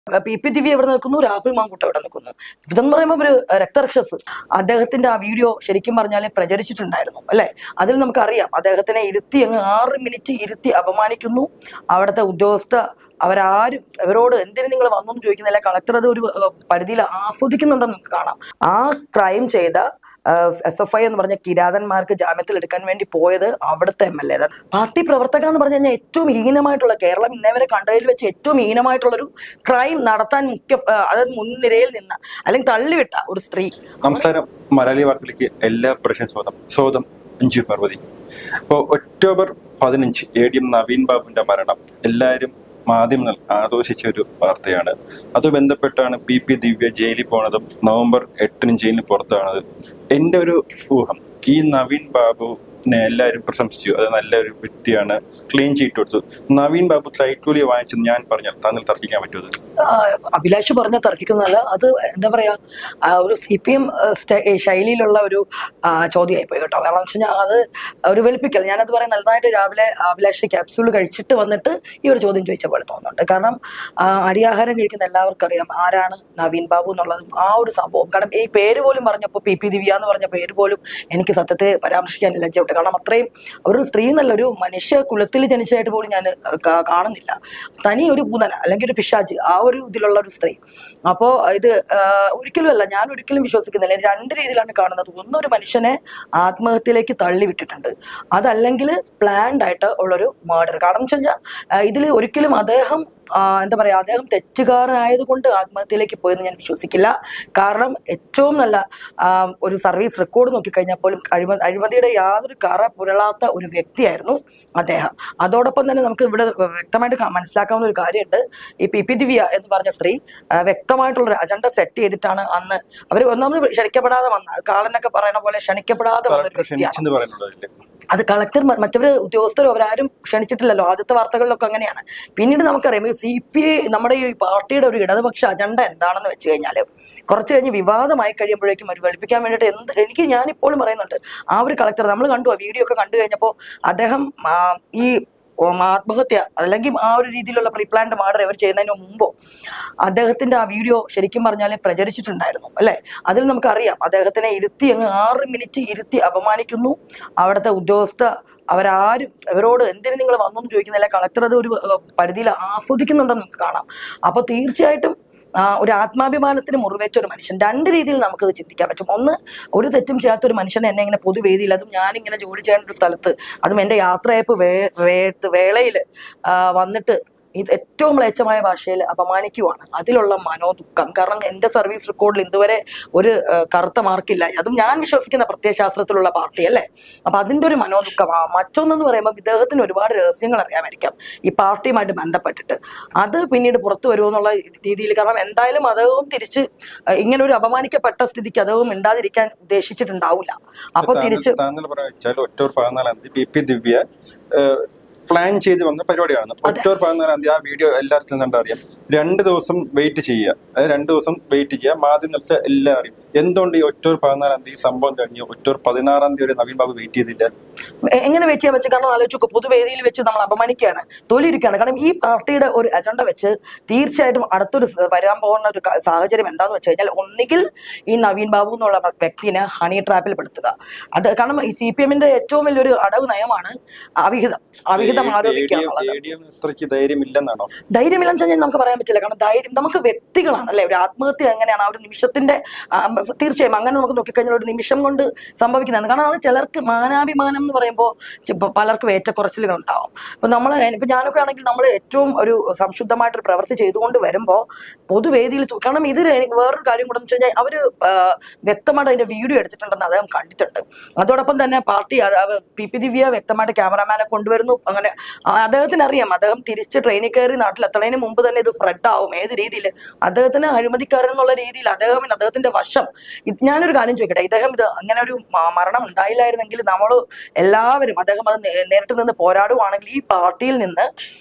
P P ദിവ്യ എവിടെ നിൽക്കുന്നു രാഹുൽ മാങ്കൂട്ട എവിടെ നിൽക്കുന്നു ഇതെന്ന് പറയുമ്പോൾ ഒരു രക്തരക്ഷസ് അദ്ദേഹത്തിന്റെ ആ വീഡിയോ ശരിക്കും പറഞ്ഞാൽ പ്രചരിച്ചിട്ടുണ്ടായിരുന്നു അല്ലെ അതിൽ നമുക്കറിയാം അദ്ദേഹത്തിനെ ഇരുത്തി അങ്ങ് ആറ് മിനിറ്റ് ഇരുത്തി അപമാനിക്കുന്നു അവിടുത്തെ ഉദ്യോഗസ്ഥ അവരാരും അവരോട് എന്തിനു നിങ്ങൾ വന്നു എന്ന് ചോദിക്കുന്നില്ല കളക്ടർ അത് ഒരു ഏഹ്, പരിധിയിൽ ആസ്വദിക്കുന്നുണ്ടെന്ന് നമുക്ക് കാണാം ആ ക്രൈം ചെയ്ത എസ് എഫ് ഐ എന്ന് പറഞ്ഞ കിരാതന്മാർക്ക് ജാമ്യത്തിൽ എടുക്കാൻ വേണ്ടി പോയത് അവിടുത്തെ എം എൽ എ പാർട്ടി പ്രവർത്തക എന്ന് പറഞ്ഞു കഴിഞ്ഞാൽ ഏറ്റവും ഹീനമായിട്ടുള്ള കേരളം ഇന്നേവരെ കണ്ടതിൽ വെച്ച് ഏറ്റവും ഹീനമായിട്ടുള്ള ഒരു ക്രൈം നടത്താൻ മുഖ്യ ഏഹ്, അതായത് മുൻനിരയിൽ നിന്ന അല്ലെങ്കിൽ തള്ളിവിട്ട ഒരു സ്ത്രീ നമസ്കാരം മലയാളി വാർത്തയിലേക്ക് എല്ലാ പ്രശ്ന സ്വാഗതം സ്വാഗതം അഞ്ചു പാർവതി അപ്പോൾ ഒക്ടോബർ പതിനഞ്ച് എ ഡി എം നവീൻ ബാബുവിന്റെ മരണം എല്ലാവരും മാധ്യമങ്ങൾ ആഘോഷിച്ച ഒരു വാർത്തയാണ് അത് ബന്ധപ്പെട്ടാണ് പി പി ദിവ്യ ജയിലിൽ പോണതും നവംബർ എട്ടിനും ജയിലിന് പുറത്താണത് എൻ്റെ ഒരു ഊഹം ഈ നവീൻ ബാബുവിനെ എല്ലാവരും പ്രശംസിച്ചു അത് നല്ലൊരു വ്യക്തിയാണ് ക്ലീൻ ചീറ്റ് കൊടുത്തു നവീൻ ബാബു കൈക്കൂലി വാങ്ങിച്ചെന്ന് ഞാൻ പറഞ്ഞാൽ താങ്കൾ തർക്കിക്കാൻ പറ്റുമത് ആ, അഭിലാഷ് പറഞ്ഞ തർക്കിക്കുന്നതല്ല അത് എന്താ പറയാ ആ, ഒരു സി പി എം ശൈലിയിലുള്ള ഒരു ആ, ചോദ്യമായി പോയി കേട്ടോ കാരണം വെച്ച് കഴിഞ്ഞാൽ അത് ഒരു വെളുപ്പിക്കൽ ഞാനത് പറയാൻ നല്ലതായിട്ട് രാവിലെ അഭിലാഷ് ക്യാപ്സ്യൂൾ കഴിച്ചിട്ട് വന്നിട്ട് ഈ ഒരു ചോദ്യം ചോദിച്ച പോലെ തോന്നുന്നുണ്ട് കാരണം ആ, അരിയാഹാരം കഴിക്കുന്ന എല്ലാവർക്കും അറിയാം ആരാണ് നവീൻ ബാബു എന്നുള്ളതും ആ ഒരു സംഭവം കാരണം ഈ പേര് പോലും പറഞ്ഞപ്പോൾ പി പി ദിവ്യ എന്ന് പറഞ്ഞ പേര് പോലും എനിക്ക് സത്യത്തെ പരാമർശിക്കാൻ ലജ്ജയുണ്ട് കാരണം അത്രയും ഒരു സ്ത്രീ എന്നല്ല ഒരു മനുഷ്യ കുലത്തിൽ ജനിച്ചതായിട്ട് പോലും ഞാൻ കാ- കാണുന്നില്ല തനി ഒരു പൂതന അല്ലെങ്കിൽ ഒരു പിശാജ് ആ ഒരു ഇതിലുള്ള ഒരു സ്ത്രീ അപ്പോൾ ഇത് ആ, ഒരിക്കലുമല്ല ഞാൻ ഒരിക്കലും വിശ്വസിക്കുന്നില്ല ഇത് രണ്ട് രീതിയിലാണ് കാണുന്നത് ഒന്ന് ഒരു മനുഷ്യനെ ആത്മഹത്യയിലേക്ക് തള്ളിവിട്ടിട്ടുണ്ട് അതല്ലെങ്കിൽ പ്ലാൻഡ് ആയിട്ട് ഉള്ളൊരു മർഡർ കാരണം വെച്ച് കഴിഞ്ഞാൽ ഇതിൽ ഒരിക്കലും അദ്ദേഹം ആ, എന്താ പറയുക അദ്ദേഹം തെറ്റുകാരനായതുകൊണ്ട് ആത്മഹത്യയിലേക്ക് പോയെന്ന് ഞാൻ വിശ്വസിക്കില്ല കാരണം ഏറ്റവും നല്ല ആ, ഒരു സർവീസ് റെക്കോർഡ് നോക്കിക്കഴിഞ്ഞാൽ പോലും അഴിമ അഴിമതിയുടെ യാതൊരു കറ പുരളാത്ത ഒരു വ്യക്തിയായിരുന്നു അദ്ദേഹം അതോടൊപ്പം തന്നെ നമുക്ക് ഇവിടെ വ്യക്തമായിട്ട് കാ- മനസ്സിലാക്കാവുന്ന ഒരു കാര്യമുണ്ട് ഈ പി പി ദിവ്യ എന്ന് പറഞ്ഞ സ്ത്രീ ആ, വ്യക്തമായിട്ടുള്ള ഒരു അജണ്ട സെറ്റ് ചെയ്തിട്ടാണ് അന്ന് അവർ ഒന്നാമത് ക്ഷണിക്കപ്പെടാതെ വന്ന കാളനൊക്കെ പറയുന്ന പോലെ ക്ഷണിക്കപ്പെടാതെ വന്ന ഒരു വ്യക്തിയാണ് ക്ഷണിച്ചെന്ന് പറയുന്നുണ്ടല്ലേ അത് കളക്ടർ മറ്റവർ ഉദ്യോഗസ്ഥരും അവരാരും ക്ഷണിച്ചിട്ടില്ലല്ലോ ആദ്യത്തെ വാർത്തകളിലൊക്കെ അങ്ങനെയാണ് പിന്നീട് നമുക്കറിയാം ഈ സി പി ഐ നമ്മുടെ ഈ പാർട്ടിയുടെ ഒരു ഇടതുപക്ഷ അജണ്ട എന്താണെന്ന് വെച്ച് കഴിഞ്ഞാൽ കുറച്ച് കഴിഞ്ഞ് വിവാദമായി കഴിയുമ്പോഴേക്കും ഒരു വെളുപ്പിക്കാൻ വേണ്ടിയിട്ട് എന്ത് എനിക്ക് ഞാനിപ്പോഴും പറയുന്നുണ്ട് ആ ഒരു കളക്ടർ നമ്മൾ കണ്ടു ആ വീഡിയോ ഒക്കെ കണ്ടു കഴിഞ്ഞപ്പോൾ അദ്ദേഹം ആ, ഈ ഉം, ആത്മഹത്യ അല്ലെങ്കിൽ ആ ഒരു രീതിയിലുള്ള പ്രീപ്ലാൻഡ് മർഡർ ഇവർ ചെയ്യുന്നതിന് മുമ്പോ അദ്ദേഹത്തിന്റെ ആ വീഡിയോ ശരിക്കും പറഞ്ഞാൽ പ്രചരിച്ചിട്ടുണ്ടായിരുന്നു അല്ലെ അതിൽ നമുക്കറിയാം അദ്ദേഹത്തിനെ ഇരുത്തി അങ്ങ് ആറ് മിനിറ്റ് ഇരുത്തി അപമാനിക്കുന്നു അവിടുത്തെ ഉദ്യോഗസ്ഥ അവരാരും അവരോട് എന്തിനു നിങ്ങൾ വന്നു എന്ന് ചോദിക്കുന്നില്ല കളക്ടർ അത് ഒരു ഏഹ്, പരിധിയിൽ ആസ്വദിക്കുന്നുണ്ടെന്ന് നമുക്ക് കാണാം അപ്പോൾ തീർച്ചയായിട്ടും ആ, ഒരു ആത്മാഭിമാനത്തിന് മുറിവേറ്റ ഒരു മനുഷ്യൻ രണ്ട് രീതിയിൽ നമുക്കത് ചിന്തിക്കാൻ പറ്റും ഒന്ന് ഒരു തെറ്റും ചെയ്യാത്ത ഒരു മനുഷ്യനെ എന്നെ ഇങ്ങനെ പൊതുവേദിയിൽ അതും ഞാനിങ്ങനെ ജോലി ചെയ്യേണ്ട ഒരു സ്ഥലത്ത് അതും എൻ്റെ യാത്രയപ്പ് വേ വേ- വേളയിൽ വന്നിട്ട് ഇത് ഏറ്റവും മ്ലേച്ഛമായ ഭാഷയിൽ അപമാനിക്കുവാണ് അതിലുള്ള മനോദുഃഖം കാരണം എൻ്റെ സർവീസ് റെക്കോർഡിൽ ഇതുവരെ ഒരു ആ, കറുത്ത മാർക്കില്ല അതും ഞാൻ വിശ്വസിക്കുന്ന പ്രത്യയശാസ്ത്രത്തിലുള്ള പാർട്ടി അല്ലേ അപ്പൊ അതിൻ്റെ ഒരു മനോദുഃഖം ആ, മറ്റൊന്നെന്ന് പറയുമ്പോൾ ഇദ്ദേഹത്തിന് ഒരുപാട് രഹസ്യങ്ങൾ അറിയാമായിരിക്കാം ഈ പാർട്ടിയുമായിട്ട് ബന്ധപ്പെട്ടിട്ട് അത് പിന്നീട് പുറത്തു വരുമെന്നുള്ള രീതിയിൽ കാരണം എന്തായാലും അദ്ദേഹവും തിരിച്ച് ആ, ഇങ്ങനെ ഒരു അപമാനിക്കപ്പെട്ട സ്ഥിതിക്ക് അദ്ദേഹവും മിണ്ടാതിരിക്കാൻ ഉദ്ദേശിച്ചിട്ടുണ്ടാവില്ല അപ്പൊ താങ്കൾ- തിരിച്ച് താങ്കൾ പറയാൻ വെച്ചാൽ ഒക്ടോബർ പതിനാലാം തീയതി പി പി ദിവ്യ പ്ലാൻ ചെയ്ത് വന്ന പരിപാടിയാണ് ഒക്ടോബർ പതിനാലാം തീയതി ആ വീഡിയോ എല്ലാവർക്കും കണ്ടാ അറിയാം രണ്ട് ദിവസം വെയിറ്റ് ചെയ്യുക അതായത് രണ്ട് ദിവസം വെയിറ്റ് ചെയ്യുക മാധ്യമങ്ങൾക്ക് എല്ലാം അറിയും എന്തുകൊണ്ട് ഈ ഒക്ടോബർ പതിനാലാം തീയതി സംഭവം കഴിഞ്ഞു ഒക്ടോബർ പതിനാറാം തീയതി വരെ നവീൻ ബാബു വെയിറ്റ് ചെയ്തില്ല എ- എങ്ങനെ വെച്ച് ചെയ്യാൻ പറ്റും കാരണം ആലോചിച്ച് നോക്ക് പൊതുവേദിയിൽ വെച്ച് നമ്മൾ അപമാനിക്കുകയാണ് തൊലിയിരിക്കുകയാണ് കാരണം ഈ പാർട്ടിയുടെ ഒരു അജണ്ട വെച്ച് തീർച്ചയായിട്ടും അടുത്തൊരു സ- വരാൻ പോകുന്ന ഒരു ക- സാഹചര്യം എന്താന്ന് വെച്ച് കഴിഞ്ഞാൽ ഒന്നുകിൽ ഈ നവീൻ ബാബു എന്നുള്ള വ്യക്തിനെ ഹണി ട്രാപ്പിൽ പെടുത്തുക അത് കാരണം ഈ സി പി എമ്മിന്റെ ഏറ്റവും വലിയൊരു അടവ് നയമാണ് അവിഹിതം അവിഹിതം ആരോപിക്കുക എന്നുള്ളത് ഇത്രയ്ക്ക് ധൈര്യമില്ലെന്നാണോ ധൈര്യമില്ലെന്ന് വെച്ചാൽ നമുക്ക് പറയാൻ പറ്റില്ല കാരണം ധൈര്യം നമുക്ക് വ്യക്തികളാണ് അല്ലെ ഒരു ആത്മഹത്യ എങ്ങനെയാണ് ആ ഒരു നിമിഷത്തിന്റെ ആ, തീർച്ചയായും അങ്ങനെ നമുക്ക് നോക്കിക്കഴിഞ്ഞാൽ ഒരു നിമിഷം കൊണ്ട് സംഭവിക്കുന്നതാണ് കാരണം അത് ചിലർക്ക് മാനാഭിമാനം എന്ന് പറയുമ്പോൾ പലർക്കും ഏറ്റക്കുറച്ചിലുകൾ ഉണ്ടാവും ഇപ്പൊ നമ്മൾ ഇപ്പൊ ഞാനൊക്കെ ആണെങ്കിൽ നമ്മൾ ഏറ്റവും ഒരു സംശുദ്ധമായിട്ടൊരു പ്രവൃത്തി ചെയ്തുകൊണ്ട് വരുമ്പോൾ പൊതുവേദിയിൽ തു- കാരണം ഇതിൽ എനിക്ക് വേറൊരു കാര്യം കൂടെ എന്ന് വെച്ച് കഴിഞ്ഞാൽ അവര് ആ, വ്യക്തമായിട്ട് അതിന്റെ വീഡിയോ എടുത്തിട്ടുണ്ടെന്ന് അദ്ദേഹം കണ്ടിട്ടുണ്ട് അതോടൊപ്പം തന്നെ പാർട്ടി അത് അവ- പി പി ദിവ്യ വ്യക്തമായിട്ട് ക്യാമറാമാനെ കൊണ്ടുവരുന്നു അങ്ങനെ ആ, അദ്ദേഹത്തിന് അറിയാം അദ്ദേഹം തിരിച്ച് ട്രെയിനിൽ കയറി നാട്ടിലെത്തുന്നതിന് മുമ്പ് തന്നെ ഇത് സ്പ്രെഡ് ആവും ഏത് രീതിയിൽ അദ്ദേഹത്തിന് അഴിമതിക്കാരൻ എന്നുള്ള രീതിയിൽ അദ്ദേഹം അദ്ദേഹത്തിന്റെ വശം ഇത് ഞാനൊരു കാര്യം ചോദിക്കട്ടെ ഇദ്ദേഹം ഇത് അങ്ങനെ ഒരു മ- മരണം ഉണ്ടായില്ലായിരുന്നെങ്കിൽ നമ്മൾ എല്ലാവരും അദ്ദേഹം അത് നേ- നേരിട്ട് നിന്ന് പോരാടുവാണെങ്കിൽ ഈ പാർട്ടിയിൽ നിന്ന്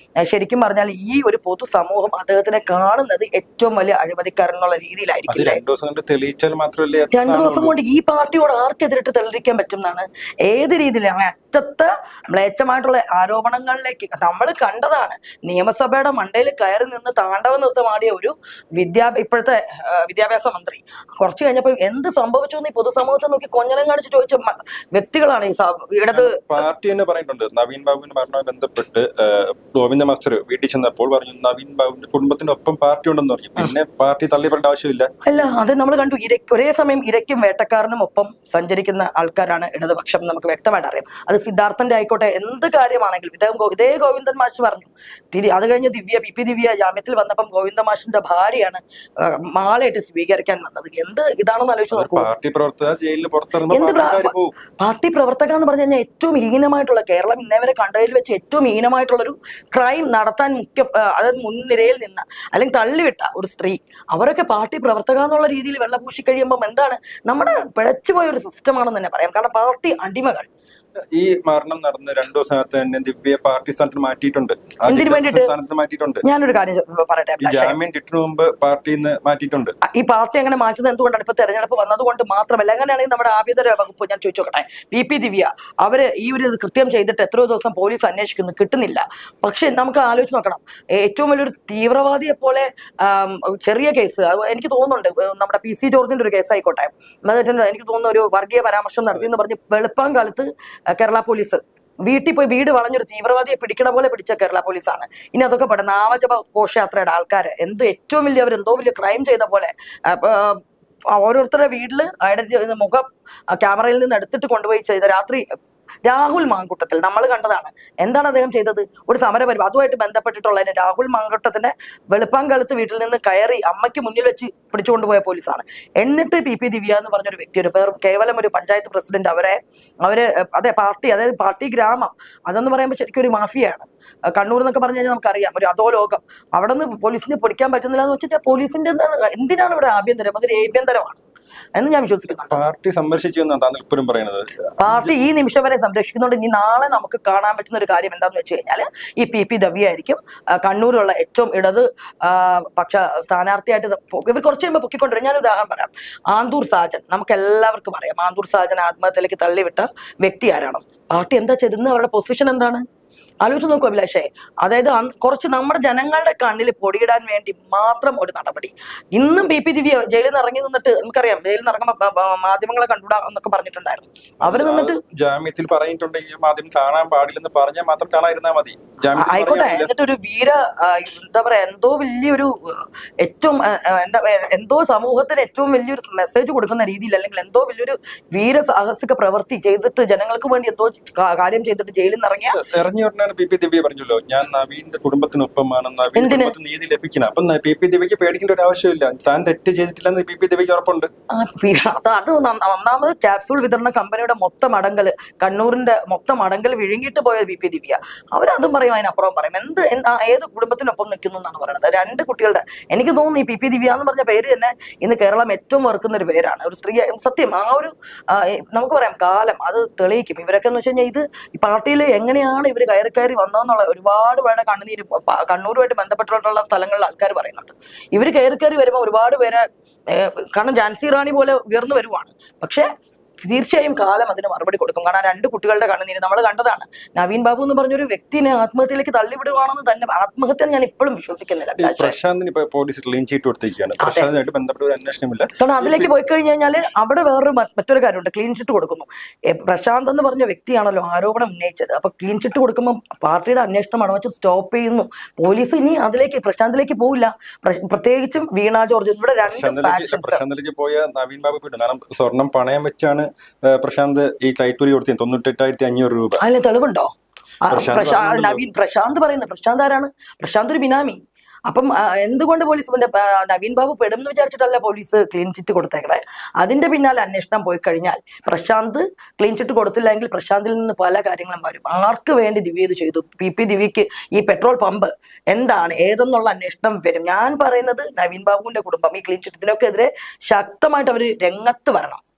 ഏഹ് ശരിക്കും പറഞ്ഞാൽ ഈ ഒരു പൊതുസമൂഹം അദ്ദേഹത്തിനെ കാണുന്നത് ഏറ്റവും വലിയ അഴിമതിക്കാരൻ എന്നുള്ള അത് രീതിയിലായിരിക്കില്ലേ രണ്ടു ദിവസം കൊണ്ട് തെളിയിച്ചാൽ മാത്രമല്ലേ അത് രണ്ടു ദിവസം സാധനം കൊണ്ട് ഈ പാർട്ടിയോട് ആർക്കെതിരിട്ട് തെളിയിക്കാൻ പറ്റും എന്നാണ് ഏത് രീതിയിൽ അറ്റത്തെ മ്ലേച്ഛമായിട്ടുള്ള ആരോപണങ്ങളിലേക്ക് നമ്മൾ കണ്ടതാണ് നിയമസഭയുടെ മണ്ടയിൽ കയറി നിന്ന് താണ്ഡവ നൃത്തമാടിയ ഒരു വിദ്യാ ഇപ്പോഴത്തെ ആ, വിദ്യാഭ്യാസ മന്ത്രി കുറച്ച് കഴിഞ്ഞപ്പോൾ എന്ത് സംഭവിച്ചു എന്ന് ഈ പൊതുസമൂഹത്തെ നോക്കി കൊഞ്ഞനം കാണിച്ച് ചോദിച്ച മ- വ്യക്തികളാണ് ഈ സ- ഇടത് പാർട്ടി തന്നെ പറഞ്ഞിട്ടുണ്ട് നവീൻ ബാബുവിന്റെ മരണവുമായി ബന്ധപ്പെട്ട് ആ, ഗോവിന്ദ മാസ്റ്റർ വീട്ടിൽ ചെന്നപ്പോൾ പറഞ്ഞു നവീൻ ബാബുവിന്റെ കുടുംബത്തിനൊപ്പം പാർട്ടി ഉണ്ടെന്ന് പറഞ്ഞു പിന്നെ പാർട്ടി തള്ളിപ്പറേണ്ട ആവശ്യമില്ല അല്ല അത് നമ്മൾ കണ്ടു ഇര ഒരേ സമയം ഇരയ്ക്കും വേട്ടക്കാരനും ഒപ്പം സഞ്ചരിക്കുന്ന ആൾക്കാരാണ് ഇടതുപക്ഷം എന്ന് നമുക്ക് വ്യക്തമായിട്ട് അറിയാം അത് സിദ്ധാർത്ഥന്റെ ആയിക്കോട്ടെ എന്ത് കാര്യമാണെങ്കിലും ഇതേ ഗോ- ഇതേ ഗോവിന്ദൻ മാഷ് പറഞ്ഞു തിരി അത് കഴിഞ്ഞ് ദിവ്യ പി പി ദിവ്യ ജാമ്യത്തിൽ വന്നപ്പം ഗോവിന്ദ മാഷിന്റെ ഭാര്യയാണ് ആ, മാലയിട്ട് സ്വീകരിക്കാൻ വന്നത് എന്ത് ഇതാണെന്ന് ആലോചിച്ച് ഒരു നോക്കൂ പാർട്ടി പ്രവർത്തകർ ജയിലിൽ പുറത്തിറങ്ങുമ്പോൾ എന്ത് പ്രാ- പാർട്ടിക്കാർ പോവും പാർട്ടി പ്രവർത്തക എന്ന് പറഞ്ഞു കഴിഞ്ഞാൽ ഏറ്റവും ഹീനമായിട്ടുള്ള കേരളം ഇന്നേവരെ കണ്ടതിൽ വെച്ച് ഏറ്റവും ഹീനമായിട്ടുള്ള ഒരു ക്രൈം നടത്താൻ മുഖ്യ ആ, അതായത് മുൻനിരയിൽ നിന്ന അല്ലെങ്കിൽ തള്ളിവിട്ട ഒരു സ്ത്രീ അവരൊക്കെ പാർട്ടി പ്രവർത്തക എന്നുള്ള രീതിയിൽ വെള്ളപൂശി കഴിയുമ്പം എന്താണ് നമ്മുടെ പിഴച്ചുപോയ ഒരു സിസ്റ്റമാണെന്ന് തന്നെ പറയാം കാരണം പാർട്ടി അടിമകൾ ഈ മരണം നടന്ന് രണ്ടു ദിവസത്തിനകത്ത് തന്നെ ദിവ്യ പാർട്ടി സ്ഥാനത്ത് മാറ്റിയിട്ടുണ്ട് ആ എന്തിനു ദിവ്യ വേണ്ടിയിട്ട്? സ്ഥാനത്ത് മാറ്റിയിട്ടുണ്ട് ഞാനൊരു കാര്യം ചെ- പറയട്ടെ ഈ അഭിലാഷേ. ജാമ്യം കിട്ടുന്ന മുമ്പ് പാർട്ടിയിൽ നിന്ന് മാറ്റിയിട്ടുണ്ട് ഈ പാർട്ടി അങ്ങനെ മാറ്റുന്നത് എന്തുകൊണ്ടാണ് ഇപ്പൊ തെരഞ്ഞെടുപ്പ് വന്നതുകൊണ്ട് മാത്രമല്ല അങ്ങനെയാണെങ്കിൽ നമ്മുടെ ആഭ്യന്തര വകുപ്പ് ഞാൻ ചോദിച്ചു നോക്കട്ടെ പി പി ദിവ്യ അവര് ഈ ഒരു ഇത് കൃത്യം ചെയ്തിട്ട് എത്രയോ ദിവസം പോലീസ് അന്വേഷിക്കുന്നു കിട്ടുന്നില്ല പക്ഷെ നമുക്ക് ആലോചിച്ച് നോക്കണം ഏറ്റവും വലിയൊരു തീവ്രവാദിയെ പോലെ ആം, ചെറിയ കേസ് അത് എനിക്ക് തോന്നുന്നുണ്ട് ഏർ നമ്മുടെ പി സി ജോർജിന്റെ ഒരു കേസ് ആയിക്കോട്ടെ എന്താ വെച്ചാൽ എനിക്ക് തോന്നുന്നു ഒരു വർഗീയ പരാമർശം നടത്തി എന്ന് പറഞ്ഞ് വെളുപ്പാൻ കാലത്ത് ഏർ കേരള പോലീസ് വീട്ടിൽ പോയി വീട് വളഞ്ഞൊരു തീവ്രവാദിയെ പിടിക്കണ പോലെ പിടിച്ച കേരള പോലീസാണ് ഇനി അതൊക്കെ പെട്ടെ നാമജപ ഘോഷയാത്രയുടെ ആൾക്കാർ എന്ത് ഏറ്റവും വലിയ അവർ എന്തോ വലിയ ക്രൈം ചെയ്ത പോലെ അപ്പൊ, ആ, ഓരോരുത്തരുടെ വീട്ടിൽ ഐഡന്റി മുഖം ആ, ക്യാമറയിൽ നിന്ന് എടുത്തിട്ട് കൊണ്ടുപോയി ചെയ്ത രാത്രി രാഹുൽ മാങ്കുട്ടത്തിൽ നമ്മൾ കണ്ടതാണ് എന്താണ് അദ്ദേഹം ചെയ്തത് ഒരു സമരപരിപാടി അതുമായിട്ട് ബന്ധപ്പെട്ടിട്ടുള്ള രാഹുൽ മാങ്കുട്ടത്തിന്റെ വെളുപ്പാങ്കാലത്ത് വീട്ടിൽ നിന്ന് കയറി അമ്മയ്ക്ക് മുന്നിൽ വെച്ച് പിടിച്ചുകൊണ്ടുപോയ പോലീസാണ് എന്നിട്ട് പി പി ദിവ്യ എന്ന് പറഞ്ഞൊരു വ്യക്തി ഒരു വെറും കേവലം ഒരു പഞ്ചായത്ത് പ്രസിഡന്റ് അവരെ അവര് അതെ പാർട്ടി അതായത് പാർട്ടി ഗ്രാമം അതെന്ന് പറയുമ്പോൾ ശരിക്കും ഒരു മാഫിയാണ് അഹ് കണ്ണൂർ എന്നൊക്കെ പറഞ്ഞു കഴിഞ്ഞാൽ നമുക്കറിയാം ഒരു അധോലോകം അവിടെ നിന്ന് പോലീസിനെ പിടിക്കാൻ പറ്റുന്നില്ല എന്ന് വെച്ചിട്ട് പോലീസിന്റെ എന്താണ് എന്തിനാണ് ഇവിടെ ആഭ്യന്തരം അതൊരു ആഭ്യന്തരമാണ് എന്ന് ഞാൻ വിശ്വസിക്കുന്നുണ്ട് പാർട്ടി സംരക്ഷിച്ചു എന്നാണ് താങ്കൾ ഇപ്പോഴും പറയുന്നത് പാർട്ടി ഈ നിമിഷം വരെ സംരക്ഷിക്കുന്നുണ്ട് ഇനി നാളെ നമുക്ക് കാണാൻ പറ്റുന്ന ഒരു കാര്യം എന്താണെന്ന് വെച്ച് കഴിഞ്ഞാൽ ഈ പി പി ദവ്യ ആയിരിക്കും ആ, കണ്ണൂരുള്ള ഏറ്റവും ഇടത് ആ, പക്ഷ സ്ഥാനാർത്ഥിയായിട്ട് ഇത് പൊ- ഇവർ കുറച്ച് കഴിയുമ്പോൾ പൊക്കിക്കൊണ്ടുവരും ഞാൻ ഉദാഹരണം പറയാം ആന്തൂർ സാജൻ നമുക്ക് എല്ലാവർക്കും അറിയാം ആന്തൂർ സാജൻ ആത്മഹത്യയിലേക്ക് തള്ളിവിട്ട വ്യക്തി ആരാണ് പാർട്ടി എന്താ ചെയ്തതെന്ന് അവരുടെ പൊസിഷൻ എന്താണ് ആലോചിച്ച് നോക്കൂ അഭിലാഷേ അതായത് അന്ന് കുറച്ച് നമ്മുടെ ജനങ്ങളുടെ കണ്ണിൽ പൊടിയിടാൻ വേണ്ടി മാത്രം ഒരു നടപടി ഇന്നും ബി പി ദിവ്യ ജയിലിൽ നിന്ന് ഇറങ്ങി നിന്നിട്ട് നമുക്കറിയാം ജയിലിൽ നിന്ന് ഇറങ്ങുമ്പോൾ ബ- ബ- മാധ്യമങ്ങളെ കണ്ടുകൂടാ എന്നൊക്കെ പറഞ്ഞിട്ടുണ്ടായിരുന്നു അവർ നിന്നിട്ട് ജാമ്യത്തിൽ പറഞ്ഞിട്ടുണ്ടെങ്കിൽ മാധ്യമം കാണാൻ പാടില്ലെന്ന് പറഞ്ഞാൽ മാത്രം കാണാതിരുന്നാൽ മതി ജാമ്യത്തിൽ ആയിക്കോട്ടെ പറഞ്ഞാൽ എന്നിട്ട് ഒരു വീര ആ, എന്താ പറയാ എന്തോ വലിയൊരു ആ, ഏറ്റവും ആ, ആ, എന്താ പറയാ, എന്തോ സമൂഹത്തിന് ഏറ്റവും വലിയൊരു മെസ്സേജ് കൊടുക്കുന്ന രീതിയിൽ അല്ലെങ്കിൽ എന്തോ വലിയൊരു വീര സാഹസിക പ്രവൃത്തി ചെയ്തിട്ട് ജനങ്ങൾക്ക് വേണ്ടി എന്തോ കാ- കാര്യം ചെയ്തിട്ട് ജയിലിൽ നിന്ന് ഇറങ്ങിയ ഇറങ്ങി ഉടനെ പി പി ദിവ്യ പറഞ്ഞല്ലോ ഞാൻ നവീന്റെ കുടുംബത്തിനൊപ്പമാണ് നവീൻ എന്തിന്? കുടുംബത്തിന് നീതി ലഭിക്കണം അപ്പൊ പി പി ദിവ്യക്ക് പേടിക്കേണ്ട ഒരു ആവശ്യമില്ല താൻ തെറ്റ് ചെയ്തിട്ടില്ലെന്ന് പി പി ദിവ്യക്ക് ഉറപ്പുണ്ട് ആ, പി- അത് അത് നന്ന- ഒന്നാമത് ക്യാപ്സൂൾ വിതരണ കമ്പനിയുടെ മൊത്തം അടങ്കല് കണ്ണൂരിന്റെ മൊത്തം അടങ്കൽ വിഴുങ്ങിയിട്ട് പോയ ബി പി ദിവ്യ അവരതും പറയും അതിനപ്പുറം പറയും എന്ത് എന്ത് ആ ഏത് കുടുംബത്തിനൊപ്പം നിൽക്കുന്നു എന്നാണ് പറയുന്നത് രണ്ട് കുട്ടികളുടെ എനിക്ക് തോന്നുന്നു ഈ പി പി ദിവ്യ എന്ന് പറഞ്ഞ പേര് തന്നെ ഇന്ന് കേരളം ഏറ്റവും വെറുക്കുന്ന ഒരു പേരാണ് ഒരു സ്ത്രീ സത്യം ആ ഒരു ആ, ഈ നമുക്ക് പറയാം കാലം അത് തെളിയിക്കും ഇവരൊക്കെ എന്ന് വെച്ച് കഴിഞ്ഞാൽ ഇത് ഈ പാർട്ടിയിൽ എങ്ങനെയാണ് ഇവർ കയറി കയറി വന്നതെന്നുള്ള ഒരുപാട് പേരുടെ കണ്ണുനീര് പ- കണ്ണൂരുമായിട്ട് ബന്ധപ്പെട്ടിട്ടുള്ള സ്ഥലങ്ങളിൽ ആൾക്കാർ പറയുന്നുണ്ട് ഇവർ കയറി കയറി വരുമ്പോൾ ഒരുപാട് പേരെ ഏഹ് കാരണം ജാൻസി റാണി പോലെ ഉയർന്നു വരുവാണ് പക്ഷേ തീർച്ചയായും കാലം അതിന് മറുപടി കൊടുക്കും കാരണം ആ രണ്ട് കുട്ടികളുടെ കണ്ണുനീര് നമ്മൾ കണ്ടതാണ് നവീൻ ബാബു എന്ന് പറഞ്ഞൊരു വ്യക്തിനെ ആത്മഹത്യയിലേക്ക് തള്ളിവിടുവാണെന്ന് തന്നെ ആത്മഹത്യ ഞാൻ ഇപ്പോഴും വിശ്വസിക്കുന്നില്ല ഈ പ്രശാന്തിന് ഇപ്പൊ പോലീസ് ക്ലീൻ ചീറ്റ് കൊടുത്തിരിക്കുകയാണ് പ്രശാന്തിനായിട്ട് ബന്ധപ്പെട്ട ഒരു അന്വേഷണമില്ല കാരണം അതിലേക്ക് പോയി കഴിഞ്ഞ് കഴിഞ്ഞാൽ അവിടെ വേറൊരു മ- മറ്റൊരു കാര്യമുണ്ട് ക്ലീൻ ചിറ്റ് കൊടുക്കുന്നു ഏ, പ്രശാന്ത് എന്ന് പറഞ്ഞ വ്യക്തിയാണല്ലോ ആരോപണം ഉന്നയിച്ചത് അപ്പൊ ക്ലീൻ ചിറ്റ് കൊടുക്കുമ്പോൾ പാർട്ടിയുടെ അന്വേഷണം അടവച്ച് സ്റ്റോപ്പ് ചെയ്യുന്നു പോലീസ് ഇനി അതിലേക്ക് പ്രശാന്തിലേക്ക് പോവില്ല പ്ര- പ്രത്യേകിച്ചും വീണ ജോർജ് ഇവിടെ രണ്ട് പ്രശാന്തിലേക്ക് ഫാക്ഷൻസ് പ്രശാന്തിലേക്ക് പോയ നവീൻ ബാബു പോയിട്ട് കാരണം സ്വർണം പണയം വെച്ചാണ് ഏഹ്, പ്രശാന്ത് ഈ ക്ലൈറ്റൂരി കൊടുത്തത് തൊണ്ണൂറ്റെട്ടായിരത്തി അഞ്ഞൂറ് രൂപ അതിന് തെളിവുണ്ടോ ആ, പ്രശാന്ത് പ്രശാ- പറഞ്ഞല്ലോ. നവീൻ പ്രശാന്ത് പറയുന്നത് പ്രശാന്ത് ആരാണ് പ്രശാന്ത് ഒരു ബിനാമി അപ്പം ആ, എന്തുകൊണ്ട് പോലീസ് പിന്നെ, ആ, നവീൻ ബാബു പെടും എന്ന് വിചാരിച്ചിട്ടല്ല പോലീസ് ക്ലീൻ ചിറ്റ് കൊടുത്തേക്കണേ അതിന്റെ പിന്നാലെ അന്വേഷണം പോയി കഴിഞ്ഞാൽ പ്രശാന്ത് ക്ലീൻ ചിറ്റ് കൊടുത്തില്ലെങ്കിൽ പ്രശാന്തിൽ നിന്ന് പല കാര്യങ്ങളും വരും ആർക്ക് വേണ്ടി ദിവ്യ ഇത് ചെയ്തു പി പി ദിവ്യക്ക് ഈ പെട്രോൾ പമ്പ് എന്താണ് ഏതെന്നുള്ള അന്വേഷണം വരും ഞാൻ പറയുന്നത് നവീൻ ബാബുവിന്റെ കുടുംബം ഈ ക്ലീൻ ചിറ്റ് ഇതിനൊക്കെ എതിരെ ശക്തമായിട്ട് അവർ രംഗത്ത് വരണം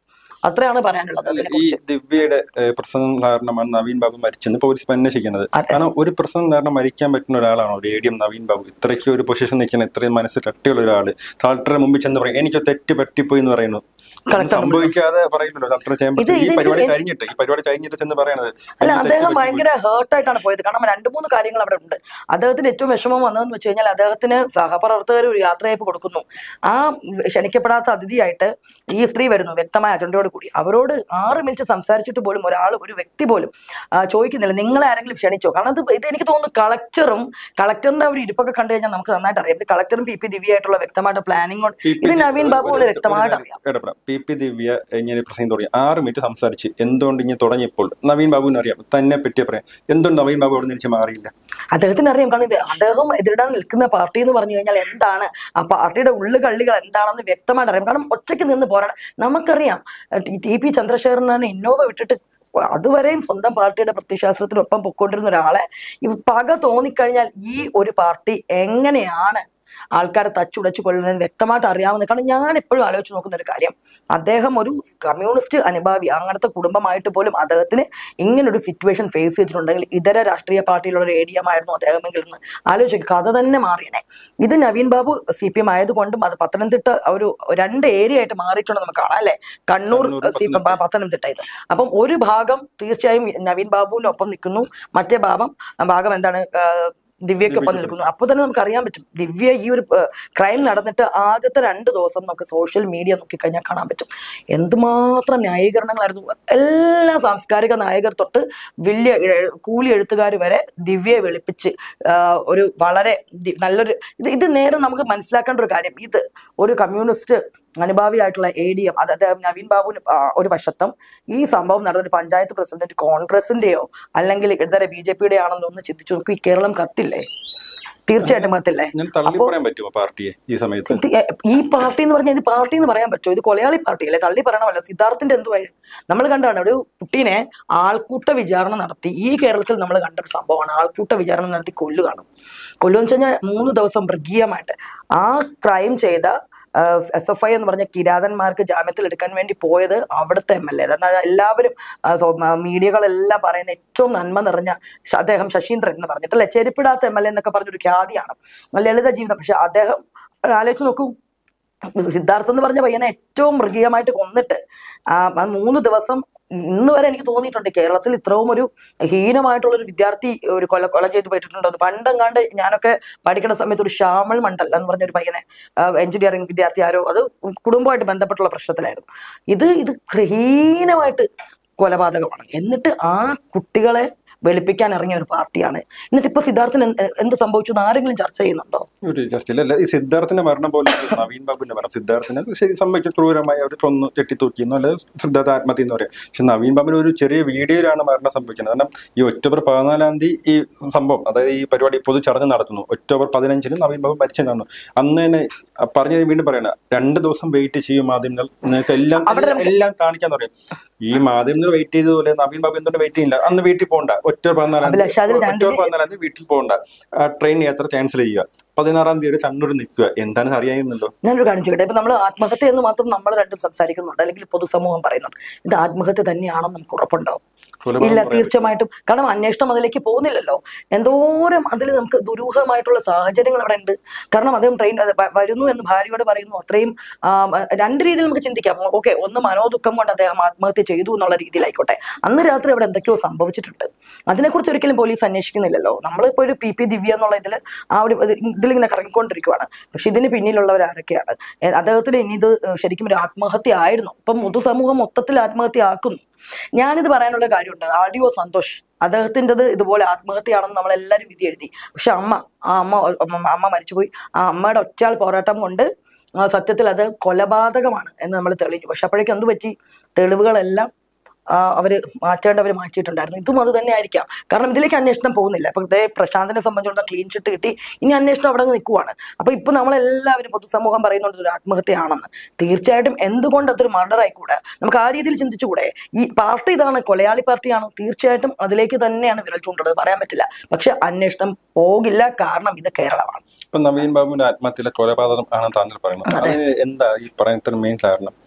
അത്രയാണ് പറയാനുള്ളത് അല്ല, അതിനെ ഈ ദിവ്യയുടെ ഏഹ്, പ്രസംഗം കാരണമാണ് നവീൻ ബാബു മരിച്ചെന്ന് പോലീസ് ഇപ്പൊ അന്വേഷിക്കുന്നത് അതെ. കാരണം ഒരു പ്രസംഗം കാരണം മരിക്കാൻ പറ്റുന്ന ഒരാളാണോ ഒരു A D M Naveen Babu ഇത്രയ്ക്ക് ഒരു പൊസിഷൻ നിൽക്കുന്ന ഇത്രയും മനസ്സ് കട്ടിയുള്ള ഒരാള് കളക്ടറെ മുമ്പിൽ ചെന്ന് പറയും എനിക്ക് തെറ്റ് പറ്റിപ്പോയി എന്ന് പറയുന്നു ഒന്നും കളക്ടർ സംഭവിക്കാതെ പറയുന്നല്ലോ കളക്ടർ ചേമ്പർ ഇത് ഈ ഇത് പരിപാടി ഇത് കഴിഞ്ഞിട്ട് ഈ പരിപാടി കഴിഞ്ഞിട്ട് ചെന്ന് പറയണത് അല്ല എനിക്ക് തെറ്റ് അദ്ദേഹം പറ്റിപ്പോയി. ഭയങ്കര ഹേർട്ടായിട്ടാണ് പോയത് കാരണം രണ്ട് മൂന്ന് കാര്യങ്ങൾ അവിടെ ഉണ്ട് അദ്ദേഹത്തിന് ഏറ്റവും വിഷമം വന്നതെന്ന് വെച്ച് കഴിഞ്ഞാൽ അദ്ദേഹത്തിന് സഹപ്രവർത്തകർ ഒരു യാത്രയപ്പ് കൊടുക്കുന്നു ആ ക്ഷണിക്കപ്പെടാത്ത അതിഥിയായിട്ട് ഈ സ്ത്രീ വരുന്നു വ്യക്തമായ അജണ്ടയോട് കൂടി അവരോട് ആറ് മിനിറ്റ് സംസാരിച്ചിട്ട് പോലും ഒരാൾ ഒരു വ്യക്തി പോലും ആ, ചോദിക്കുന്നില്ല നിങ്ങളെ ആരെങ്കിലും ക്ഷണിച്ചോ കാരണം ഇത് ഇത് എനിക്ക് തോന്നുന്നു കളക്ടറും കളക്ടറിന്റെ ഒരു ഇരിപ്പൊക്കെ കണ്ടു കഴിഞ്ഞാൽ നമുക്ക് നന്നായിട്ട് അറിയാം ഇത് കളക്ടറും പി പി ദിവ്യയായിട്ടുള്ള വ്യക്തമായിട്ട് പ്ലാനിങ് കൊണ്ട് പി പി ഇത് ദിവ്യ- നവീൻ ഒരു- ബാബുവിന് ഒരു- വ്യക്തമായിട്ട് ഒരു അറിയാം ഇടപെടാം പി പി ദിവ്യ ഇങ്ങനെ പ്രസംഗം തുടങ്ങി ആറ് മിനിറ്റ് സംസാരിച്ച് എന്തുകൊണ്ട് ഇങ്ങനെ തുടങ്ങിയപ്പോൾ നവീൻ ബാബുവിന് അറിയാം തന്നെ പറ്റിയ പറയാം എന്തുകൊണ്ട് നവീൻ ബാബു അവിടെ നിന്ന് മാറിയില്ല അദ്ദേഹത്തിന് അറിയാം കാരണം ഇത് അദ്ദേഹം എതിരിടാൻ നിൽക്കുന്ന പാർട്ടി എന്ന് പറഞ്ഞു കഴിഞ്ഞാൽ എന്താണ് ആ പാർട്ടിയുടെ ഉള്ളു കള്ളികൾ എന്താണെന്ന് വ്യക്തമായിട്ട് അറിയാം കാരണം ഒറ്റയ്ക്ക് നിന്ന് പോരാടാൻ നമുക്കറിയാം ടി- ടി പി ചന്ദ്രശേഖരനാണ് ഇന്നോവ വിട്ടിട്ട് അതുവരെയും സ്വന്തം പാർട്ടിയുടെ പ്രത്യശാസ്ത്രത്തിനൊപ്പം പൊയ്ക്കൊണ്ടിരുന്ന ഒരാളെ ഈ പക തോന്നിക്കഴിഞ്ഞാൽ ഈ ഒരു പാർട്ടി എങ്ങനെയാണ് ആൾക്കാരെ തച്ചുടച്ചു കൊള്ളുന്നതിന് വ്യക്തമായിട്ട് അറിയാവുന്ന കാരണം ഞാൻ എപ്പോഴും ആലോചിച്ച് നോക്കുന്ന ഒരു കാര്യം അദ്ദേഹം ഒരു കമ്മ്യൂണിസ്റ്റ് അനുഭാവി അങ്ങനത്തെ കുടുംബമായിട്ട് പോലും അദ്ദേഹത്തിന് ഇങ്ങനൊരു സിറ്റുവേഷൻ ഫേസ് ചെയ്തിട്ടുണ്ടെങ്കിൽ ഇതര രാഷ്ട്രീയ പാർട്ടിയിലുള്ള ഒരു എ ഡി എം ആയിരുന്നു അദ്ദേഹമെങ്കിൽ എന്ന് ആലോചിക്കുക കഥ തന്നെ മാറിയനെ ഇത് Naveen Babu C P M ആയതുകൊണ്ടും അത് പത്തനംതിട്ട ഒരു രണ്ട് ഏരിയ ആയിട്ട് മാറിയിട്ടുണ്ട് നമുക്ക് കാണാം അല്ലെ Kannur Kannur, C P M Pathanamthitta ഇത് അപ്പം ഒരു ഭാഗം തീർച്ചയായും നവീൻ ബാബുവിന്റെ ഒപ്പം നിൽക്കുന്നു മറ്റേ ഭാഗം ഭാഗം എന്താണ് ആ, ദിവ്യക്കൊപ്പം നിൽക്കുന്നു അപ്പോൾ തന്നെ നമുക്ക് അറിയാൻ പറ്റും ദിവ്യ ഈ ഒരു ക്രൈം നടന്നിട്ട് ആദ്യത്തെ രണ്ട് ദിവസം നമുക്ക് സോഷ്യൽ മീഡിയ നോക്കിക്കഴിഞ്ഞാൽ കാണാൻ പറ്റും എന്തുമാത്രം ന്യായീകരണങ്ങളായിരുന്നു എല്ലാ സാംസ്കാരിക നായകർ തൊട്ട് വലിയ എ- കൂലി എഴുത്തുകാർ വരെ ദിവ്യയെ വെളുപ്പിച്ച് ആ, ഒരു വളരെ ദി- നല്ലൊരു ഇത് ഇത് നേരെ നമുക്ക് മനസ്സിലാക്കേണ്ട ഒരു കാര്യം ഇത് ഒരു കമ്മ്യൂണിസ്റ്റ് അനുഭാവിയായിട്ടുള്ള എ ഡി എം അതായത് നവീൻ ബാബുവിന് ആ, ഒരു വശത്തും ഈ സംഭവം നടന്നിട്ട് പഞ്ചായത്ത് പ്രസിഡന്റ് കോൺഗ്രസിന്റെയോ അല്ലെങ്കിൽ ഇടതര ബി ജെ പിയുടെ ആണെന്ന് ഒന്ന് ചിന്തിച്ചു നോക്കൂ ഈ കേരളം കത്തില്ലേ തീർച്ചയായിട്ടും കത്തില്ലേ ഞാൻ തള്ളി പറയാൻ പറ്റുമോ പാർട്ടിയെ ഈ സമയത്ത് ഇത് എ- ഈ പാർട്ടി എന്ന് പറഞ്ഞാൽ ഇത് പാർട്ടി എന്ന് പറയാൻ പറ്റുമോ ഇത് കൊലയാളി പാർട്ടി അല്ലേ തള്ളി പറയണമല്ലോ സിദ്ധാർത്ഥിന്റെ എന്തുവായി നമ്മൾ കണ്ടാണ് ഒരു കുട്ടീനെ ആൾക്കൂട്ട വിചാരണ നടത്തി ഈ കേരളത്തിൽ നമ്മൾ കണ്ട ഒരു സംഭവമാണ് ആൾക്കൂട്ട വിചാരണ നടത്തി കൊല്ലുകയാണ് കൊല്ലുക വെച്ച് കഴിഞ്ഞാൽ മൂന്ന് ദിവസം മൃഗീയമായിട്ട് ആ ക്രൈം ചെയ്ത എസ് എഫ് ഐ എന്ന് പറഞ്ഞ കിരാതന്മാർക്ക് ജാമ്യത്തിൽ എടുക്കാൻ വേണ്ടി പോയത് അവിടുത്തെ എം എൽ എ എന്നാൽ എല്ലാവരും ആ, സോ- മ- മീഡിയകളെല്ലാം പറയുന്ന ഏറ്റവും നന്മ നിറഞ്ഞ ശ- അദ്ദേഹം ശശീന്ദ്രൻ എന്ന് പറഞ്ഞിട്ടല്ലേ ചെരുപ്പിടാത്ത എം എൽ എ എന്നൊക്കെ പറഞ്ഞൊരു ഖ്യാതിയാണ് ലളിത ജീവിതം പക്ഷെ അദ്ദേഹം ആലോചിച്ച് നോക്കൂ സിദ്ധാർത്ഥ് എന്ന് പറഞ്ഞ പയ്യനെ ഏറ്റവും മൃഗീയമായിട്ട് കൊന്നിട്ട് ആ ആ മൂന്ന് ദിവസം ഇന്ന് വരെ എനിക്ക് തോന്നിയിട്ടുണ്ട് കേരളത്തിൽ ഇത്രയും ഒരു ഹീനമായിട്ടുള്ള ഒരു വിദ്യാർത്ഥി ഒരു കൊല കൊല ചെയ്ത് പോയിട്ടുണ്ടോ എന്ന് പണ്ടെങ്ങാണ്ട് ഞാനൊക്കെ പഠിക്കുന്ന സമയത്ത് ഒരു ശ്യാമൾ മണ്ഡൽ എന്ന് പറഞ്ഞ ഒരു പയ്യനെ എഞ്ചിനീയറിംഗ് വിദ്യാർത്ഥി ആരോ അത് കുടുംബമായിട്ട് ബന്ധപ്പെട്ടുള്ള പ്രശ്നത്തിലായിരുന്നു ഇത് ഇത് ഹീനമായിട്ട് കൊലപാതകമാണ് എന്നിട്ട് ആ കുട്ടികളെ വെളുപ്പിക്കാൻ ഇറങ്ങിയ ഒരു പാർട്ടിയാണ് എന്നിട്ട് ഇപ്പൊ സിദ്ധാർത്ഥന് എന്ത് എന്ത് സംഭവിച്ചു എന്ന് ആരെങ്കിലും ചർച്ച ചെയ്യുന്നുണ്ടോ ഒരു ചർച്ചയിലല്ല ഈ സിദ്ധാർത്ഥിന്റെ മരണം പോലെ ഒരു നവീൻ ബാബുവിന്റെ മരണം സിദ്ധാർത്ഥിന് ശരി സംഭവിച്ചു ക്രൂരമായി അവർ കൊന്നു കെട്ടിത്തൂക്കിയെന്നോ അല്ലെ സിദ്ധാർത്ഥ ആത്മഹത്യ എന്ന് പറയാം പക്ഷെ നവീൻ ബാബുവിന് ഒരു ചെറിയ വീഡിയോയിലാണ് മരണം സംഭവിക്കുന്നത് കാരണം ഈ ഒക്ടോബർ പതിനാലാം തീയതി ഈ സംഭവം അതായത് ഈ പരിപാടി പൊതു ചടങ്ങ് നടത്തുന്നു ഒക്ടോബർ പതിനഞ്ചിന് നവീൻ ബാബു മരിച്ചെന്നാണ് അന്ന് തന്നെ പറഞ്ഞ വീണ്ടും പറയണ രണ്ട് ദിവസം വെയിറ്റ് ചെയ്യും മാധ്യമങ്ങൾ നിങ്ങൾക്ക് എല്ലാം അവിടെ നമുക്ക് എല്ലാം കാണിക്കാന്ന് പറയും ഈ മാധ്യമങ്ങൾ വെയിറ്റ് ചെയ്തതുപോലെ നവീൻ ബാബു എന്തുകൊണ്ട് വെയിറ്റ് ചെയ്യില്ല അന്ന് വീട്ടിൽ പോകണ്ട ഒക്ടോബർ പതിനാലാം അഭിലാഷ്, അതിൽ തീയതി രണ്ട് ഒക്ടോബർ പതിനാലാം തീയതി വീട്ടിൽ പോകണ്ട ട്രെയിൻ യാത്ര ക്യാൻസൽ ചെയ്യുക പതിനാറാം തീയതി കണ്ണൂർ നിൽക്കുക എന്താണെന്ന് അറിയാവുന്നല്ലോ ഞാനൊരു കാര്യം ചോദിക്കട്ടെ ഇപ്പൊ നമ്മൾ ആത്മഹത്യ എന്ന് മാത്രം നമ്മൾ രണ്ടും സംസാരിക്കുന്നുണ്ട് അല്ലെങ്കിൽ പൊതുസമൂഹം പറയുന്നുണ്ട് ഇത് ആത്മഹത്യ തന്നെയാണെന്ന് നമുക്ക് ഉറപ്പുണ്ടോ കൊലപാതകം ഇല്ല പറയാൻ തീർച്ചയായിട്ടും കാരണം അന്വേഷണം അതിലേക്ക് പോകുന്നില്ലല്ലോ എന്തോരം അതിൽ നമുക്ക് ദുരൂഹമായിട്ടുള്ള സാഹചര്യങ്ങൾ അവിടെ ഉണ്ട് കാരണം അദ്ദേഹം ട്രെയിൻ അത് വ- വരുന്നു എന്ന് ഭാര്യയോട് പറയുന്നു അത്രയും ആ, രണ്ട് രീതിയിൽ നമുക്ക് ചിന്തിക്കാം ഓക്കെ ഒന്ന് മനോദുഃഖം കൊണ്ട് അദ്ദേഹം ആത്മഹത്യ ചെയ്തു എന്നുള്ള രീതിയിലായിക്കോട്ടെ അന്ന് രാത്രി അവിടെ എന്തൊക്കെയോ സംഭവിച്ചിട്ടുണ്ട് അതിനെക്കുറിച്ച് ഒരിക്കലും പോലീസ് അന്വേഷിക്കുന്നില്ലല്ലോ നമ്മളിപ്പോൾ ഒരു പി പി ദിവ്യ എന്നുള്ള ഇതിൽ ആ ഒരു ഇത് ഇതിലിങ്ങനെ കറങ്ങിക്കൊണ്ടിരിക്കുവാണ് പക്ഷെ ഇതിന് പിന്നിലുള്ളവർ ആരൊക്കെയാണ് ഏ, അദ്ദേഹത്തിന് ഇനി ഇത് ശരിക്കും ഒരു ആത്മഹത്യ ആയിരുന്നു ഇപ്പം പൊതുസമൂഹം മൊത്തത്തിൽ ആത്മഹത്യ ആക്കുന്നു ഞാനിത് പറയാനുള്ള കാര്യമുണ്ട് ആഡിയോ സന്തോഷ് അദ്ദേഹത്തിൻ്റെത് ഇതുപോലെ ആത്മഹത്യയാണെന്ന് നമ്മളെല്ലാവരും വിധി എഴുതി പക്ഷെ അമ്മ ആ അമ്മ അമ്മ- അമ്മ മരിച്ചുപോയി ആ അമ്മയുടെ ഒറ്റയാൾ പോരാട്ടം കൊണ്ട് ആ സത്യത്തിൽ അത് കൊലപാതകമാണ് എന്ന് നമ്മൾ തെളിഞ്ഞു പക്ഷെ അപ്പോഴേക്കും എന്ത് പറ്റി തെളിവുകളെല്ലാം ആ, അവര് മാറ്റേണ്ടവർ മാറ്റിയിട്ടുണ്ടായിരുന്നു ഇതും അത് തന്നെ ആയിരിക്കാം കാരണം ഇതിലേക്ക് അന്വേഷണം പോകുന്നില്ല അപ്പൊ ഇതേ പ്രശാന്തിനെ സംബന്ധിച്ചിടത്തോളം ക്ലീൻ ചിറ്റ് കിട്ടി ഇനി അന്വേഷണം അവിടെ നിൽക്കുവാണ് അപ്പൊ ഇപ്പൊ നമ്മളെല്ലാവരും പൊതുസമൂഹം പറയുന്നുണ്ട് ഇതൊരു ആത്മഹത്യയാണെന്ന് തീർച്ചയായിട്ടും എന്തുകൊണ്ട് അതൊരു മർഡർ ആയിക്കൂടെ നമുക്ക് ആ രീതിയിൽ ചിന്തിച്ചുകൂടെ ഈ പാർട്ടി ഇതാണ് കൊലയാളി പാർട്ടിയാണ് തീർച്ചയായിട്ടും അതിലേക്ക് തന്നെയാണ് വിരൽ ചൂണ്ടത് പറയാൻ പറ്റില്ല പക്ഷെ അന്വേഷണം പോകില്ല കാരണം ഇത് കേരളമാണ് ഇപ്പൊ നവീൻ ബാബുവിന്റെ ആത്മഹത്യയിലെ കൊലപാതകം ആണെന്ന് താങ്കൾ പറയുന്നത് അതിന് എന്താ ഈ പറയുന്ന മെയിൻ കാരണം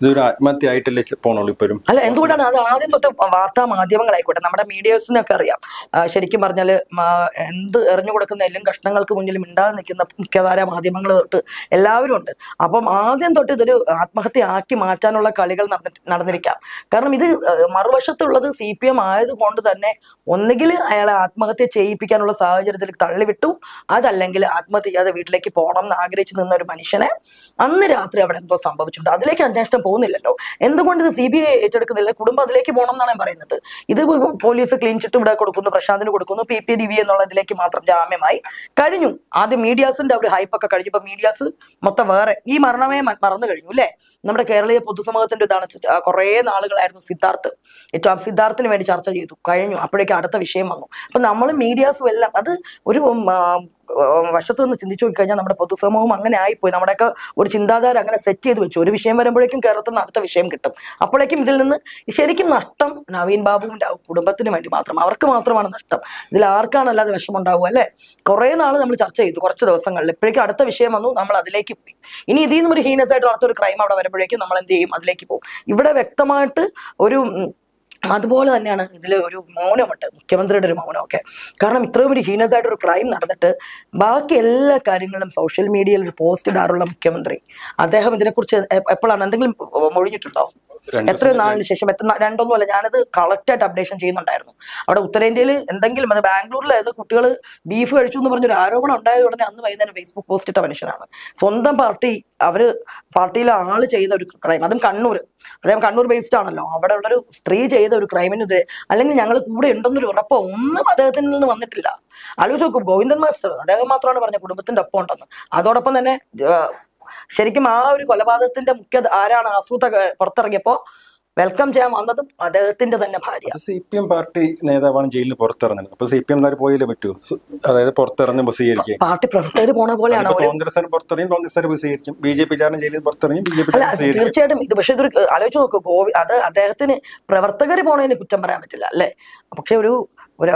ഇതൊരു ആത്മഹത്യ ആയിട്ടല്ലേ പോണുള്ളൂ ഇപ്പോഴും അല്ല എന്തുകൊണ്ടാണ് അത് ആദ്യം തൊട്ട് വാർത്താ മാധ്യമങ്ങളായിക്കോട്ടെ നമ്മുടെ മീഡിയസിനൊക്കെ അറിയാം ആ, ശരിക്കും പറഞ്ഞാൽ എന്ത് എറിഞ്ഞു കൊടുക്കുന്ന എല്ലാം കഷ്ണങ്ങൾക്ക് മുന്നിൽ മിണ്ടാതെ നിൽക്കുന്ന മുഖ്യധാര മാധ്യമങ്ങൾ തൊട്ട് എല്ലാവരും ഉണ്ട് അപ്പം ആദ്യം തൊട്ട് ഇതൊരു ആത്മഹത്യ ആക്കി മാറ്റാനുള്ള കളികൾ നടന്നി നടന്നിരിക്കാം കാരണം ഇത് ആ, മറുവശത്തുള്ളത് സി പി എം ആയതുകൊണ്ട് തന്നെ ഒന്നുകിൽ അയാളെ ആത്മഹത്യ ചെയ്യിപ്പിക്കാനുള്ള സാഹചര്യത്തിൽ തള്ളിവിട്ടു അതല്ലെങ്കിൽ ആത്മഹത്യ ചെയ്യാതെ വീട്ടിലേക്ക് പോകണം എന്ന് ആഗ്രഹിച്ചു നിന്ന ഒരു മനുഷ്യനെ അന്ന് രാത്രി അവിടെ എന്തോ സംഭവിച്ചിട്ടുണ്ട് അതിലേക്ക് അന്വേഷണം പോകുന്നില്ലല്ലോ എന്തുകൊണ്ട് ഇത് സി ബി ഐ ഏറ്റെടുക്കുന്നില്ല കുടുംബം അതിലേക്ക് പോകണം എന്നാണ് ഞാൻ പറയുന്നത് ഇത് പോലീസ് ക്ലീൻ ചിറ്റ് ഇവിടെ കൊടുക്കുന്നു പ്രശാന്തിന് കൊടുക്കുന്നു പി പി ദിവ്യ എന്നുള്ള ഇതിലേക്ക് മാത്രം ജാമ്യമായി കഴിഞ്ഞു ആദ്യം മീഡിയാസിന്റെ ഒരു ഹൈപ്പൊക്കെ കഴിഞ്ഞു ഇപ്പൊ മീഡിയാസ് മൊത്തം വേറെ ഈ മരണമേ മ- മറന്നു കഴിഞ്ഞു അല്ലേ നമ്മുടെ കേരളീയ പൊതുസമൂഹത്തിന്റെ ഇതാണ് ച- കുറേ നാളുകളായിരുന്നു സിദ്ധാർത്ഥ് ഏറ്റവും സിദ്ധാർത്ഥിന് വേണ്ടി ചർച്ച ചെയ്തു കഴിഞ്ഞു അപ്പോഴേക്കും അടുത്ത വിഷയം വന്നു അപ്പൊ നമ്മൾ മീഡിയാസും എല്ലാം അത് ഒരു ഉം, ആ, ഉം, വശത്ത് നിന്ന് ചിന്തിച്ചു നോക്കിക്കഴിഞ്ഞാൽ നമ്മുടെ പൊതുസമൂഹം അങ്ങനെ ആയിപ്പോയി നമ്മുടെയൊക്കെ ഒരു ചിന്താധാര അങ്ങനെ സെറ്റ് ചെയ്ത് വെച്ചു ഒരു വിഷയം വരുമ്പോഴേക്കും കേരളത്തിൽ നിന്ന് അടുത്ത വിഷയം കിട്ടും അപ്പോഴേക്കും ഇതിൽ നിന്ന് ശരിക്കും നഷ്ടം നവീൻ ബാബുവിന്റെ ആ കുടുംബത്തിന് വേണ്ടി മാത്രം അവർക്ക് മാത്രമാണ് നഷ്ടം ഇതിൽ ആർക്കാണ് അല്ലാതെ വിഷമമുണ്ടാവുക അല്ലേ കുറേ നാൾ നമ്മൾ ചർച്ച ചെയ്തു കുറച്ച് ദിവസങ്ങളിൽ ഇപ്പോഴേക്കും അടുത്ത വിഷയം വന്നു നമ്മൾ അതിലേക്ക് പോയി ഇനി ഇതിൽ നിന്നും ഒരു ഹീനസ് ആയിട്ട് അടുത്തൊരു ക്രൈം അവിടെ വരുമ്പോഴേക്കും നമ്മൾ എന്ത് ചെയ്യും അതിലേക്ക് പോകും ഇവിടെ വ്യക്തമായിട്ട് ഒരു ഉം, അതുപോലെ തന്നെയാണ് ഇതിൽ ഒരു മൗനമുണ്ട് മുഖ്യമന്ത്രിയുടെ ഒരു മൗനമൊക്കെ കാരണം ഇത്രയും ഒരു ഹീനസ് ആയിട്ട് ഒരു ക്രൈം നടന്നിട്ട് ബാക്കി എല്ലാ കാര്യങ്ങളും സോഷ്യൽ മീഡിയയിൽ ഒരു പോസ്റ്റ് ഇടാറുള്ള മുഖ്യമന്ത്രി അദ്ദേഹം ഇതിനെക്കുറിച്ച് എ- എപ്പോഴാണ് എന്തെങ്കിലും മൊഴിഞ്ഞിട്ടുണ്ടോ രണ്ട് എത്രയോ നാളിന് ശേഷം എത്ര നാ- രണ്ടൊന്നും അല്ല ഞാനത് കളക്റ്റായിട്ട് അപ്ഡേഷൻ ചെയ്യുന്നുണ്ടായിരുന്നു അവിടെ ഉത്തരേന്ത്യയിൽ എന്തെങ്കിലും അത് ബാംഗ്ലൂരിൽ ഏതോ കുട്ടികൾ ബീഫ് കഴിച്ചു എന്ന് പറഞ്ഞൊരു ആരോപണം ഉണ്ടായ ഉടനെ അന്ന് വൈകുന്നേരം ഫേസ്ബുക്ക് പോസ്റ്റ് ഇട്ട മനുഷ്യനാണ് സ്വന്തം പാർട്ടി അവര് പാർട്ടിയിലെ ആള് ചെയ്ത ഒരു ക്രൈം അതും കണ്ണൂർ അദ്ദേഹം കണ്ണൂർ ബേസ്ഡ് ആണല്ലോ അവിടെ ഉള്ളൊരു സ്ത്രീ ചെയ്ത ഒരു ക്രൈമിനെതിരെ അല്ലെങ്കിൽ ഞങ്ങൾ കൂടെ ഉണ്ടെന്നൊരു ഉറപ്പോ ഒന്നും അദ്ദേഹത്തിൽ നിന്ന് വന്നിട്ടില്ല ആലോചിച്ച് നോക്കും ഗോവിന്ദൻ മാസ്റ്റർ അദ്ദേഹം മാത്രമാണ് പറഞ്ഞ കുടുംബത്തിന്റെ ഒപ്പം ഉണ്ടെന്ന് അതോടൊപ്പം തന്നെ ആ, ശരിക്കും ആ ഒരു കൊലപാതകത്തിന്റെ മുഖ്യ ആരാണ് ആസൂത്ര പുറത്തിറങ്ങിയപ്പോ വെൽക്കം ചെയ്യാൻ വന്നതും അദ്ദേഹത്തിന്റെ തന്നെ ഭാര്യ സി പി എം പാർട്ടി നേതാവാണ് ജയിലിൽ പുറത്തിറങ്ങുന്നത് അപ്പൊ സി പി എം പോയാലേ പറ്റൂ സു- അതായത് പുറത്തിറങ്ങുമ്പോൾ സ്വീകരിക്കും പാർട്ടി പ്രവർത്തകർ പോണ പോലെയാണ് ഒരു കോൺഗ്രസ് പുറത്തിറങ്ങി കോൺഗ്രസ് സ്വീകരിക്കും ബി ജെ പി ചാരം ജയിലിൽ പുറത്തിറങ്ങി ബി ജെ പി അല്ല അത് തീർച്ചയായിട്ടും ഇത് പക്ഷെ ഇതൊരു ആലോചിച്ച് നോക്കൂ ഗോവി അത് അദ്ദേഹത്തിന് പ്രവർത്തകർ പോണതിന് കുറ്റം പറയാൻ പറ്റില്ല അല്ലേ പക്ഷെ ഒരു ഒരു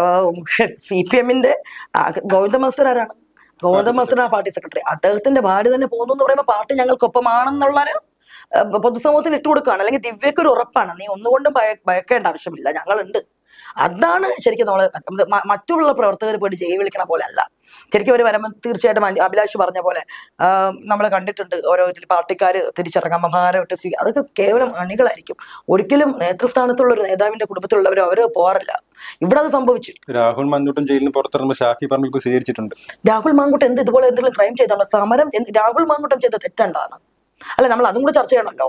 സി പി എമ്മിന്റെ ഗോവിന്ദ മാസ്റ്റർ ആരാണ് ഗോവിന്ദ മാസ്റ്റർ ആ പാർട്ടി സെക്രട്ടറി അദ്ദേഹത്തിന്റെ ഭാര്യ തന്നെ പോകുന്നു എന്ന് പറയുമ്പോൾ പാർട്ടി ഞങ്ങൾക്കൊപ്പമാണെന്നുള്ളൊരു ആ, പൊതുസമൂഹത്തിന് ഇട്ട് കൊടുക്കുകയാണ് അല്ലെങ്കിൽ ദിവ്യക്ക് ഒരു ഉറപ്പാണ് നീ ഒന്നുകൊണ്ടും ഭയ ഭയക്കേണ്ട ആവശ്യമില്ല ഞങ്ങളുണ്ട് അതാണ് ശരിക്കും നമ്മൾ മറ്റുള്ള പ്രവർത്തകർ പോയിട്ട് ജയി വിളിക്കണ പോലെ അല്ല ശരിക്കും അവർ വരുമ്പോൾ തീർച്ചയായിട്ടും അനി- അഭിലാഷ് പറഞ്ഞ പോലെ നമ്മൾ കണ്ടിട്ടുണ്ട് ഓരോ ഇതിൽ പാർട്ടിക്കാർ തിരിച്ചിറങ്ങാൻ മഹാരമായിട്ട് സ്വീ അതൊക്കെ കേവലം അണികളായിരിക്കും ഒരിക്കലും നേതൃസ്ഥാനത്തുള്ള ഒരു നേതാവിന്റെ കുടുംബത്തിലുള്ളവർ അവർ പോകാറില്ല ഇവിടെ അത് സംഭവിച്ചു രാഹുൽ മന്നൂട്ടും ജയിലിൽ നിന്ന് പുറത്തിറങ്ങുമ്പോൾ ഷാഫി പറമ്പിൽ സ്വീകരിച്ചിട്ടുണ്ട് രാഹുൽ മാങ്കുട്ടം എന്ത് ഇതുപോലെ എന്തെങ്കിലും ക്രൈം ചെയ്താണോ സമരം എന്ത് രാഹുൽ മാങ്കുട്ടം ചെയ്ത തെറ്റെന്താണ് അല്ല നമ്മൾ അതും കൂടെ ചർച്ച ചെയ്യണമല്ലോ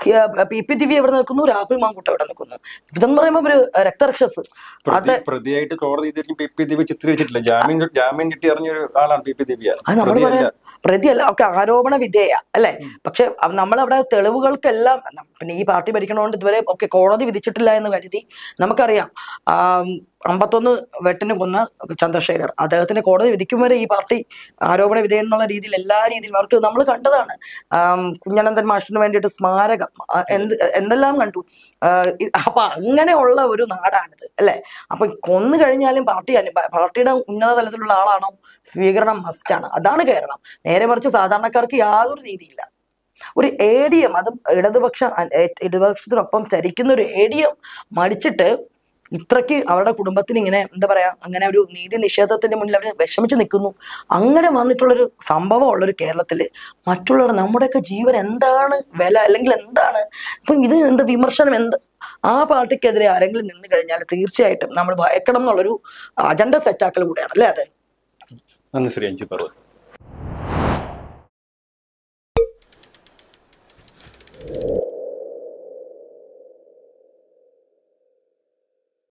പി പി ടി വി എവിടെ നിൽക്കുന്നു രാഹുൽ മാങ്കുട്ടം എവിടെ നിൽക്കുന്നു ഇതെന്ന് പറയുമ്പോൾ ഒരു രക്തരക്ഷസ് പ്രതി പ്രതിയായിട്ട് കോടതി ഇതിരിക്കും പി പി ദിവ്യ ചിത്രീകരിച്ചിട്ടില്ല ജാമ്യം ജാമ്യം കിട്ടി ഇറങ്ങിയ ഒരു ആളാണ് പി പി ദിവ്യ അത് നമ്മൾ പ്രതിയല്ല പറയാം പ്രതിയല്ല ഒക്കെ ആരോപണ വിധേയ അല്ലെ പക്ഷെ നമ്മളവിടെ തെളിവുകൾക്കെല്ലാം നം- പിന്നെ ഈ പാർട്ടി ഭരിക്കണോണ്ട് ഇതുവരെ ഒക്കെ കോടതി വിധിച്ചിട്ടില്ല എന്ന് കരുതി നമുക്കറിയാം ആം, അമ്പത്തൊന്ന് വെട്ടിന് കൊന്ന ചന്ദ്രശേഖർ അദ്ദേഹത്തിന് കോടതി വിധിക്കും വരെ ഈ പാർട്ടി ആരോപണ വിധേയൻ എന്നുള്ള രീതിയിൽ എല്ലാ രീതിയിലും അവർക്ക് നമ്മൾ കണ്ടതാണ് ആം, കുഞ്ഞനന്ദൻ മാഷിന് വേണ്ടിയിട്ട് സ്മാരകം ആ, എന്ത് എന്തെല്ലാം കണ്ടു ആ, ഇ- അപ്പൊ അങ്ങനെയുള്ള ഒരു നാടാണിത് അല്ലെ അപ്പൊ കൊന്നു കഴിഞ്ഞാലും പാർട്ടി അനു- പാർട്ടിയുടെ ഉന്നത തലത്തിലുള്ള ആളാണോ സ്വീകരണം മസ്റ്റാണ് അതാണ് കേരളം നേരെ മറിച്ച് സാധാരണക്കാർക്ക് യാതൊരു നീതിയില്ല ഒരു എ ഡി എം അതും ഇടതുപക്ഷ അ- എ- ഇടതുപക്ഷത്തിനൊപ്പം ചരിക്കുന്ന ഒരു എ ഡി എം മരിച്ചിട്ട് ഇത്രയ്ക്ക് അവരുടെ കുടുംബത്തിന് ഇങ്ങനെ എന്താ പറയാ അങ്ങനെ ഒരു നീതി നിഷേധത്തിന്റെ മുന്നിൽ അവർ വിഷമിച്ച് നിൽക്കുന്നു അങ്ങനെ വന്നിട്ടുള്ളൊരു സംഭവം ഉള്ളൊരു കേരളത്തില് മറ്റുള്ളവർ നമ്മുടെയൊക്കെ ജീവൻ എന്താണ് വില അല്ലെങ്കിൽ എന്താണ് ഇപ്പൊ ഇത് എന്ത് വിമർശനം എന്ത് ആ പാർട്ടിക്കെതിരെ ആരെങ്കിലും നിന്ന് കഴിഞ്ഞാൽ തീർച്ചയായിട്ടും നമ്മൾ ഭയക്കണം എന്നുള്ളൊരു അജണ്ട സെറ്റാക്കൽ കൂടെയാണ് അല്ലേ അത് നന്ദി ശ്രീ അഞ്ചു പർവ്വത്